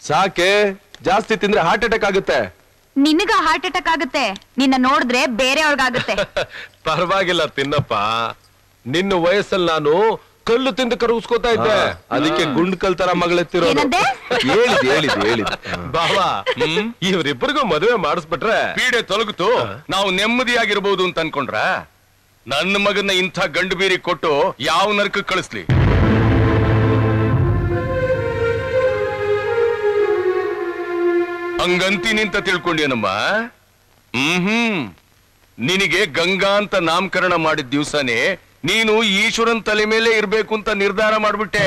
ಸಾಕೆ ಜಾಸ್ತಿ ತಿಂದ್ರೆ heart attack ಆಗುತ್ತೆ ನಿನಗ ಹಾರ್ಟ್ ಅಟ್ಯಾಕ್ ಆಗುತ್ತೆ ನಿನ್ನ ನೋಡಿದ್ರೆ ಬೇರೆಯವ್ರಿಗಾಗುತ್ತೆ ಪರವಾಗಿಲ್ಲ ತಿನ್ನಪ್ಪ ನಿನ್ನ ವಯಸ್ಸಲ್ಲಿ ನಾನು ಕಲ್ಲು ತಿಂದು ಕರಗಿಸ್ಕೋತಾ ಇದ್ದೆ ಅದಕ್ಕೆ ಗುಂಡ್ ಕಲ್ ತರ ಮಗಳೆತ್ತಿರೋದು ಏನಂದೆ? ಹೇಳಿದ್ ಹೇಳಿದ್ ಹೇಳಿದ್ ಬಾವಾ ಇವ್ರಿಬ್ಬರಿಗೂ ಮದುವೆ ಮಾಡಿಸ್ಬಿಟ್ರೆ ಪೀಡೆ ತೊಲಗಿತು ನಾವು ನೆಮ್ಮದಿಯಾಗಿರ್ಬೋದು ಅಂತ ಅನ್ಕೊಂಡ್ರ ನನ್ನ ಮಗನ ಇಂಥ ಗಂಡು ಬೀರಿ ಕೊಟ್ಟು ಯಾವ ನರಕ ಕಳಿಸ್ಲಿ ಹಂಗಂತೀನಿ ಅಂತ ತಿಳ್ಕೊಂಡೇನಮ್ಮ ಹ್ಮ್ ಹ್ಮ್ ನಿನಗೆ ಗಂಗಾ ಅಂತ ನಾಮಕರಣ ಮಾಡಿದ ದಿವ್ಸನೇ ನೀನು ಈಶ್ವರನ್ ತಲೆ ಮೇಲೆ ಇರ್ಬೇಕು ಅಂತ ನಿರ್ಧಾರ ಮಾಡ್ಬಿಟ್ಟೆ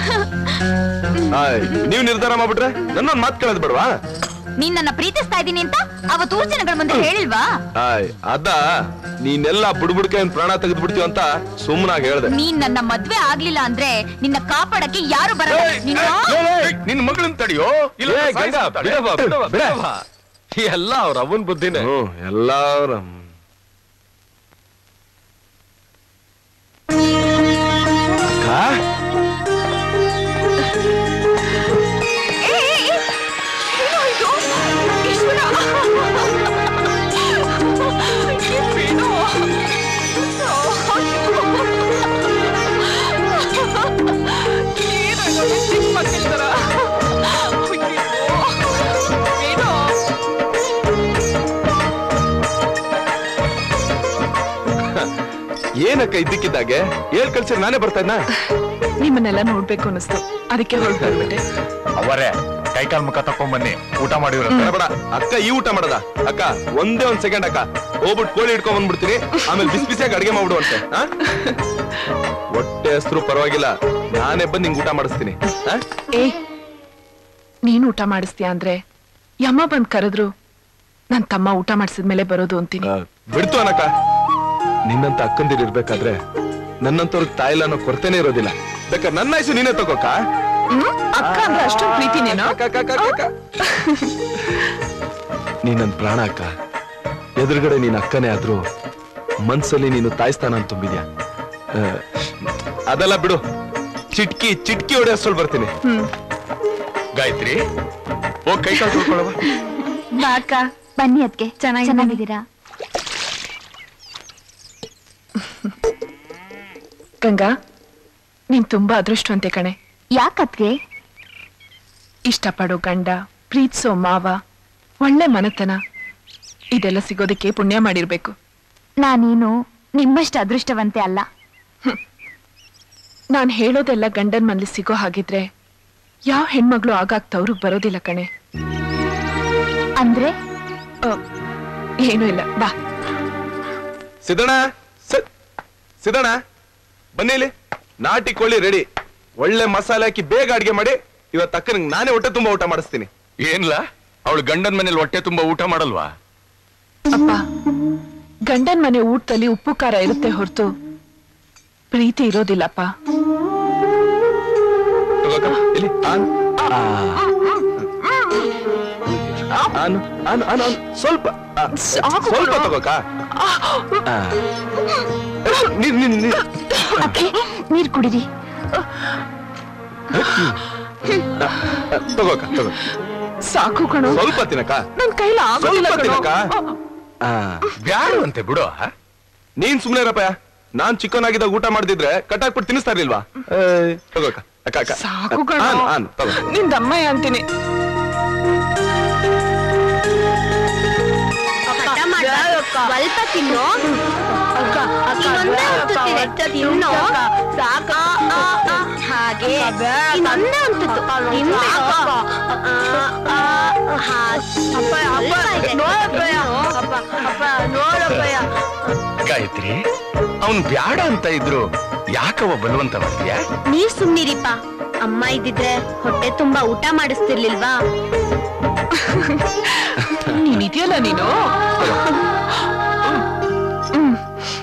ಆಯ್, ನೀವ್ ನಿರ್ಧಾರ ಮಾಡ್ಬಿಟ್ರೆ ನನ್ನೊಂದ್ ಮಾತ್ ಕೇಳೋದ್ ಬಿಡ್ವಾ ನೀನ್ ನನ್ನ ಪ್ರೀತಿಸ್ತಾ ಇದೀನಿ ಅಂತ ಅವತ್ತು ಊರ್ ಜನಗಳ ಮುಂದೆ ಹೇಳಿಲ್ವಾ ಆಯ್ ಅದ ನೀನೆಲ್ಲ ಬುಡ್ಬುಡ್ಕೆ ಪ್ರಾಣ ತೆಗೆದು ಬಿಡ್ತೀವ ಅಂತ ಸುಮ್ಮನಾಗಿ ಹೇಳ್ದೆ ನೀನ್ ನನ್ನ ಮದ್ವೆ ಆಗ್ಲಿಲ್ಲ ಅಂದ್ರೆ ನಿನ್ನ ಕಾಪಾಡಕ್ಕೆ ಯಾರು ಬರಲ್ಲ ನಿನ್ನ- ನಿನ್ ಮಗಳನ್ ತಡಿಯೋ ಇಲ್ಲ ಏ, ಗಂಗಾ, ಸಾಯಿಸ್ಬಿಡ್ತಾಳೆ. ಬಿಡವ್ವ, ಬಿಡವ್ವ, ಬಿಡವ್ವ. ಬಿಡವ್ವ. ಎಲ್ಲ ಅವ್ರ ಅವನ್ ಬುದ್ಧಿನೇ ಎಲ್ಲ ಅವ್ರ ಅಕ್ಕ? ಏ, ಏ, ಏ, ಏನೋ ಇದು? ಈಶ್ವರ. ಏನೋ? ಏನೋ ಇದು ಚಿಕ್ಕ ಮಕ್ಳ ಥರ? ಅಯ್ಯೋ. ಏನೋ? ಏನಕ್ಕ ಇದ್ದಕ್ಕಿದ್ದಾಗೆ ಹೇಳ್ ಕಳ್ಸಿರ್ ನಾನೇ ಬರ್ತಾ ಇದ್ನ ನಿಮ್ಮನ್ನೆಲ್ಲ ನೋಡ್ಬೇಕು ಅನಿಸ್ತು ಅದಕ್ಕೆ ಹೊರಟು ಬಂದ್ಬಿಟ್ಟೆ ಅವರೇ ಕೈಕಾಲ್ ಮುಖ ತಕೊಂಡ್ ಊಟ ಮಾಡಿವ್ರ ಬೇಡ ಬೇಡ ಅಕ್ಕ ಈ ಊಟ ಮಾಡದ ಅಕ್ಕ ಒಂದೇ ಒಂದ್ ಸೆಕೆಂಡ್ ಅಕ್ಕ ಹೋಗ್ಬಿಟ್ಟು ಕೋಳಿ ಇಟ್ಕೊಂಡ್ ಬಂದ್ಬಿಡ್ತೀನಿ ಆಮೇಲೆ ಬಿಸಿ ಬಿಸಿಯಾಗಿ ಅಡಿಗೆ ಮಾಡ್ಬಿಡುವಂತೆ ಆ? ಹೊಟ್ಟೆ ಹೆಸರು ಪರವಾಗಿಲ್ಲ ನಾನೇ ಬಂದು ನಿಂಗೆ ಊಟ ಮಾಡಿಸ್ತೀನಿ ಆ? ಏ ನೀನ್ ಊಟ ಮಾಡಿಸ್ತೀಯ ಅಂದ್ರೆ ಯಮ್ಮ ಬಂದ್ ಕರೆದ್ರು ನನ್ ತಮ್ಮ ಊಟ ಮಾಡಿಸಿದ್ಮೇಲೆ ಬರೋದು ಅಂತೀನಿ ಆ, ಬಿಡ್ತು ಅನಕ್ಕ ನಿನ್ನಂತ ಅಕ್ಕಂದಿರ್ ಇರ್ಬೇಕಾದ್ರೆ ನನ್ನಂತವ್ರಿಗೆ ತಾಯಿಲ್ಲ ಅನ್ನೋ ಕೊರತೆನೇ ಇರೋದಿಲ್ಲ ಬೇಕಾದ್ರೆ ನನ್ನ ಆಯ್ಸು ನೀನೇ ತಗೋಕ ಹ್ಮ್? ಅಕ್ಕ ಅಂದ್ರೆ ಅಷ್ಟೊಂದು ಪ್ರೀತಿ ನೀನು ನೀನ್ ನನ್ ಪ್ರಾಣ ಅಕ್ಕ ಎದುರುಗಡೆ ನೀನ್ ಅಕ್ಕನೇ ಆದ್ರೂ ಮನ್ಸಲ್ಲಿ ನೀನು ತಾಯಿಸ್ತಾನ ಅಂತ ತುಂಬಿದ್ಯಾ ಆ, ಅದೆಲ್ಲ ಬಿಡು ಚಿಟ್ಕಿ ಚಿಟ್ಕಿ ಹೊಡೆಯೋಷ್ಟ್ರಲ್ಲಿ ಬರ್ತೀನಿ ಹ್ಮ್ ಗಾಯತ್ರಿ ಹೋಗ್ ಕೈಕಾಲ್ ತೊಳ್ಕೊಳವ ಬಾ ಅಕ್ಕ ಬನ್ನಿ ಅದಕ್ಕೆ ಚೆನ್ನಾಗಿದ್ದೀರಾ ಗಂಗಾ ನೀನ್ ತುಂಬಾ ಅದೃಷ್ಟವಂತೆ ಕಣೆ ಯಾಕತ್ಗೆ ಇಷ್ಟಪಡೋ ಗಂಡ ಪ್ರೀತಿಸೋ ಮಾವ ಒಳ್ಳೆ ಮನತನ ಇದೆಲ್ಲ ಸಿಗೋದಕ್ಕೆ ಪುಣ್ಯ ಮಾಡಿರ್ಬೇಕು ನಾನೇನು ನಿಮ್ಮಷ್ಟು ಅದೃಷ್ಟವಂತೆ ಅಲ್ಲ ನಾನ್ ಹೇಳೋದೆಲ್ಲ ಗಂಡನ್ ಮನ್ಲಿ ಸಿಗೋ ಹಾಗಿದ್ರೆ ಯಾವ ಹೆಣ್ಮಗಳು ಆಗಾಗ ತವ್ರಿಗೆ ಬರೋದಿಲ್ಲ ಕಣೆ ಅಂದ್ರೆ ಅ, ಏನೂ ಇಲ್ಲ ಬಾ ಸಿದ್ದಣ್ಣ ಸಿ- ಸಿದ್ದಣ್ಣ ಬನ್ನಿ ಇಲ್ಲಿ ನಾಟಿ ಕೋಳಿ ರೆಡಿ ಒಳ್ಳೆ ಮಸಾಲೆ ಹಾಕಿ ಬೇಗ ಅಡ್ಗೆ ಮಾಡಿ ಇವತ್ತು ಅಕ್ಕನಿಗೆ ನಾನೇ ಹೊಟ್ಟೆ ತುಂಬಾ ಊಟ ಮಾಡಿಸ್ತೀನಿ ಏನ್ಲ ಅವಳು ಗಂಡನ್ ಮನೇಲಿ ಹೊಟ್ಟೆ ತುಂಬಾ ಊಟ ಮಾಡಲ್ವಾ ಅಪ್ಪ ಗಂಡನ್ ಮನೆ ಊಟದಲ್ಲಿ ಉಪ್ಪು ಖಾರ ಇರುತ್ತೆ ಹೊರತು ಪ್ರೀತಿ ಇರೋದಿಲ್ಲಪ್ಪ ತಗೋಕ, ಇಲ್ಲಿ ಆನ್. ಆ. ಆನು, ಆನು, ಆನು, ಆನು. ಸ್ವಲ್ಪ ಆ, ಸಾಕು ಸ್ವಲ್ಪ ಕಣೋ. ತಗೋಕ ಆ. ನೀರ್ ನೀರ್ ನೀರ್ ಅಕ್ಕೆ ನೀರ್ ಕುಡಿರಿ ತಗೋಕ ತಗೋ ಸಾಕು ಕಣೋ ಸ್ವಲ್ಪ ತಿನ್ನಕ ನನ್ ಕೈಲ ಆಗೋದಿಲ್ಲ ಸ್ವಲ್ಪ ಕಣೋ. ತಿನ್ನಕ ಆ. ಬ್ಯಾಡವಂತೆ ಬಿಡು ಆ? ನೀನ್ ಸುಮ್ನೆ ಇರಪ್ಪಯ್ಯ ನಾನ್ ಚಿಕ್ಕನಾಗಿದ್ದಾಗ ಊಟ ಮಾಡ್ದಿದ್ರೆ ಕಟ್ಟಾಕ್ಬಿಟ್ಟು ತಿನ್ನಿಸ್ತಾ ಇರ್ಲಿಲ್ವಾ ಏಯ್, ತಗೋಕ ಅಕ್ಕ ಅಕ್ಕ ಸಾಕು ಕಣೋ ಆನ್, ಆನ್, ತಗೋ ನಿನ್ ದಮ್ಮಯ್ಯ ಅಂತೀನಿ ಸ್ವಲ್ಪ ತಿನ್ನು ಇನ್ನೊಂದೇ ಹೊತ್ತು ತಿನ್ನು. ತಿನ್ನು ಸಾಕ ಹಾಗೆ ಇನ್ನೊಂದೇ ಒಂದು ತುತ್ತು. ತಿನ್ಬೇಕು. ಆ, ಆ, ಹಾ. ಸ್ವಲ್ಪ ಇದೆ. ಗಾಯತ್ರಿ ಅವನ್ ಬ್ಯಾಡ ಅಂತ ಇದ್ರು ಯಾಕವ ಬಲವಂತ ಮಾಡ್ತೀಯಾ ನೀವ್ ಸುಮ್ನಿರಿಪ್ಪ ಅಮ್ಮ ಇದ್ದಿದ್ರೆ ಹೊಟ್ಟೆ ತುಂಬಾ ಊಟ ಮಾಡಿಸ್ತಿರ್ಲಿಲ್ವಾ ನೀನ್ ಇದೆಯಲ್ಲ ನೀನು ಹ್ಮ್